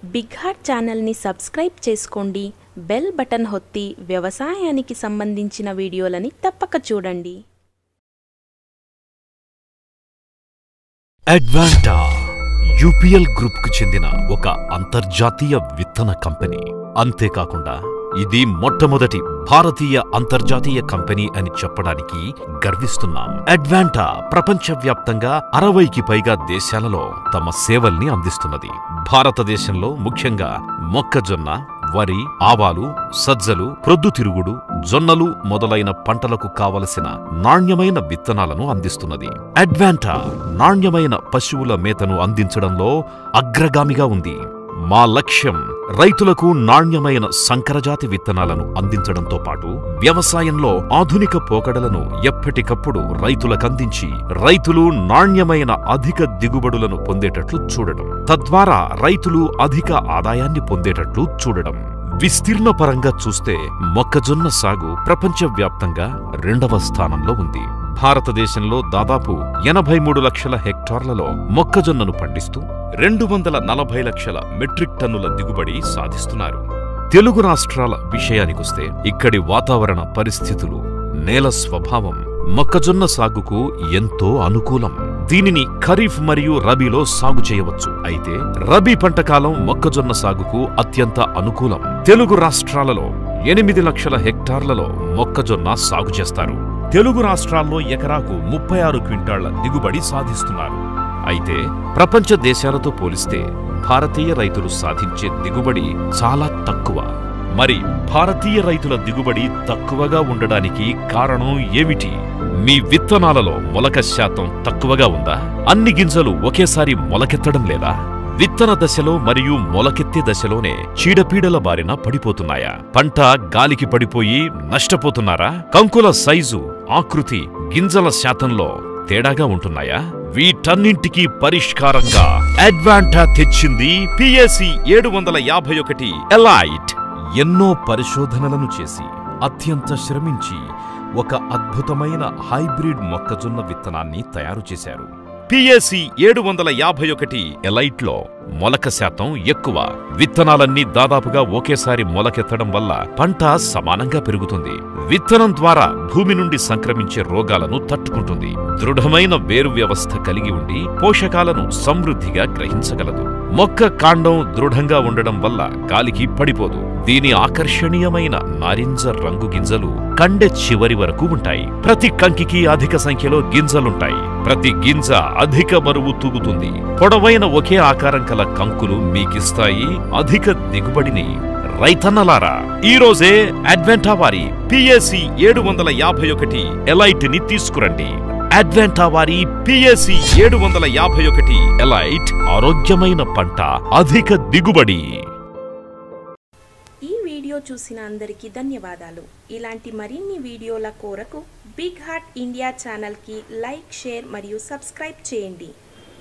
big heart ఛానల్ని subscribe చేసుకోండి bell button ఒత్తి వ్యవసాయానికి సంబంధించిన వీడియోలని తప్పక చూడండి అడ్వాంటా యూపీఎల్ గ్రూప్ కు చెందిన ఒక అంతర్జాతీయ విత్తన కంపెనీ అంతేకాకుండా ఇది మొట్టమొదటి భారతీయ అంతర్జాతీయ కంపెనీ అని చెప్పడానికి గర్విస్తున్నాం అడ్వాంటా ప్రపంచవ్యాప్తంగా అరవైకి పైగా దేశాలలో తమ సేవల్ని అందిస్తున్నది భారతదేశంలో ముఖ్యంగా మొక్కజొన్న వరి ఆవాలు సజ్జలు ప్రొద్దుతిరుగుడు జొన్నలు మొదలైన పంటలకు కావలసిన నాణ్యమైన విత్తనాలను అందిస్తున్నది అడ్వాంటా నాణ్యమైన పశువుల మేతను అందించడంలో అగ్రగామిగా ఉంది మా లక్ష్యం రైతులకు నాణ్యమైన సంకరజాతి విత్తనాలను అందించడంతో పాటు వ్యవసాయంలో ఆధునిక పోకడలను ఎప్పటికప్పుడు రైతులకందించి రైతులు నాణ్యమైన అధిక దిగుబడులను పొందేటట్లు చూడడం తద్వారా రైతులు అధిక ఆదాయాన్ని పొందేటట్లు చూడడం విస్తీర్ణ పరంగా చూస్తే మొక్కజొన్న సాగు ప్రపంచవ్యాప్తంగా రెండవ స్థానంలో ఉంది భారతదేశంలో దాదాపు ఎనభై మూడు లక్షల హెక్టార్లలో మొక్కజొన్నను పండిస్తూ రెండు వందల నలభై లక్షల మెట్రిక్ టన్నుల దిగుబడి సాధిస్తున్నారు తెలుగు రాష్ట్రాల విషయానికొస్తే ఇక్కడి వాతావరణ పరిస్థితులు నేల స్వభావం మొక్కజొన్న సాగుకు ఎంతో అనుకూలం దీనిని ఖరీఫ్ మరియు రబీలో సాగు చేయవచ్చు అయితే రబీ పంట కాలం మొక్కజొన్న సాగుకు అత్యంత అనుకూలం తెలుగు రాష్ట్రాలలో ఎనిమిది లక్షల హెక్టార్లలో మొక్కజొన్న సాగు చేస్తారు తెలుగు రాష్ట్రాల్లో ఎకరాకు ముప్పై ఆరు క్వింటాళ్ల దిగుబడి సాధిస్తున్నారు అయితే ప్రపంచ దేశాలతో పోలిస్తే భారతీయ రైతులు సాధించే దిగుబడి చాలా తక్కువ మరి భారతీయ రైతుల దిగుబడి తక్కువగా ఉండడానికి కారణం ఏమిటి మీ విత్తనాలలో మొలక శాతం తక్కువగా ఉందా అన్ని గింజలు ఒకేసారి మొలకెత్తడం లేదా విత్తన దశలో మరియు మొలకెత్తే దశలోనే చీడపీడల బారిన పడిపోతున్నాయా పంట గాలికి పడిపోయి నష్టపోతున్నారా కంకుల సైజు ఆకృతి గింజల శాతంలో తేడాగా ఉంటున్నాయా వీటన్నింటికీ పరిష్కారంగా అడ్వాంటా తెచ్చింది పిఎసి ఏడు వందల యాభై ఒకటి ఎలైట్ ఎన్నో పరిశోధనలను చేసి అత్యంత శ్రమించి ఒక అద్భుతమైన హైబ్రిడ్ మొక్కజొన్న విత్తనాన్ని తయారు చేశారు పిఎసి ఏడు వందల యాభై ఒకటి ఎలైట్లో మొలక శాతం ఎక్కువ విత్తనాలన్నీ దాదాపుగా ఒకేసారి మొలకెత్తడం వల్ల పంట సమానంగా పెరుగుతుంది విత్తనం ద్వారా భూమి నుండి సంక్రమించే రోగాలను తట్టుకుంటుంది దృఢమైన వేరు వ్యవస్థ కలిగి ఉండి పోషకాలను సమృద్ధిగా గ్రహించగలదు మొక్క కాండం దృఢంగా ఉండడం వల్ల గాలికి పడిపోదు దీని ఆకర్షణీయమైన నారింజ రంగు గింజలు కండె చివరి వరకు ఉంటాయి ప్రతి కంకికి అధిక సంఖ్యలో గింజలుంటాయి ప్రతి గింజ అధిక బరువు తూగుతుంది పొడవైన ఒకే ఆకారం కల కంకులు మీకిస్తాయి అధిక దిగుబడిని రైతన్నలారా ఈ రోజే అడ్వెంటా వారి పిఎసి ఏడు వందల యాభై ఒకటి ఎలైట్ ని తీసుకురండి అడ్వెంటా వారి పిఎసి ఏడు వందల యాభై ఒకటి ఎలైట్ ఆరోగ్యమైన పంట అధిక దిగుబడి ఈ వీడియో చూసిన అందరికీ ధన్యవాదాలు ఇలాంటి మరిన్ని వీడియోల కోరకు బిగ్ హార్ట్ ఇండియా ఛానల్కి లైక్ షేర్ మరియు సబ్స్క్రైబ్ చేయండి